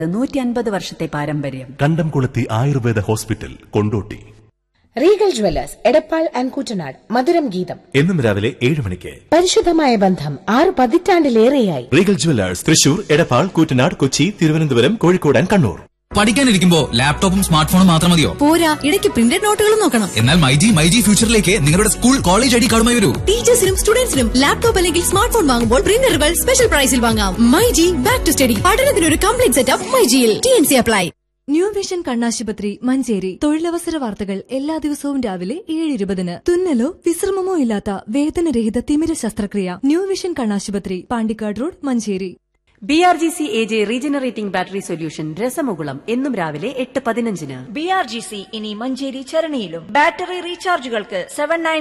നൂറ്റി അൻപത് വർഷത്തെ പാരമ്പര്യം Kandamkulathi Ayurveda hospital Kondotty Regal Jewellers Edappal and Koottanad മധുരം ഗീതം എന്നും രാവിലെ ഏഴ് മണിക്ക് പരിശുദ്ധമായ ബന്ധം ആറ് പതിറ്റാണ്ടിലേറെയായി Regal Jewellers Thrissur Edappal Koottanad Kochi Thiruvananthapuram Kozhikode and Kannur പഠിക്കാനിരിക്കുമ്പോ ലാപ്ടോപ്പും സ്മാർട്ട് ഫോണും മാത്രം മതിയോ പോരാ ഇടയ്ക്ക് പ്രിന്റഡ് നോട്ടുകളും നോക്കണം എന്നാൽ മൈജി മൈജി ഫ്യൂച്ചറിലേക്ക് നിങ്ങളുടെ സ്കൂൾ കോളേജ് ഐ ഡി കാർഡുമായി വരൂ ടീച്ചേഴ്സിനും സ്റ്റുഡൻസിനും ലാപ്ടോപ്പ് അല്ലെങ്കിൽ സ്മാർട്ട് ഫോൺ വാങ്ങുമ്പോൾ പ്രിന്ററുകൾ സ്പെഷ്യൽ പ്രൈസിൽ വാങ്ങാം മൈജി ബാക്ക് ടു സ്റ്റഡി പഠനത്തിന് ഒരു കംപ്ലീറ്റ് സെറ്റപ്പ് മൈജിയിൽ T N C apply new vision കണ്ണാശുപത്രി മഞ്ചേരി തൊഴിലവസര വാർത്തകൾ എല്ലാ ദിവസവും രാവിലെ ഏഴ് ഇരുപതിന് തുന്നലോ വിശ്രമമോ ഇല്ലാത്ത വേദനരഹിത തിമിര ശസ്ത്രക്രിയ ന്യൂ വിഷൻ കണ്ണാശുപത്രി Pandikkad road Manjeri B R G C A J regenerating battery solution രസമുകുളം എന്നും രാവിലെ എട്ട് പതിനഞ്ചിന് ബി ആർ ജി സി ഇനി മഞ്ചേരി ചരണിയിലും ബാറ്ററി റീചാർജുകൾക്ക് സെവൻ നയൻ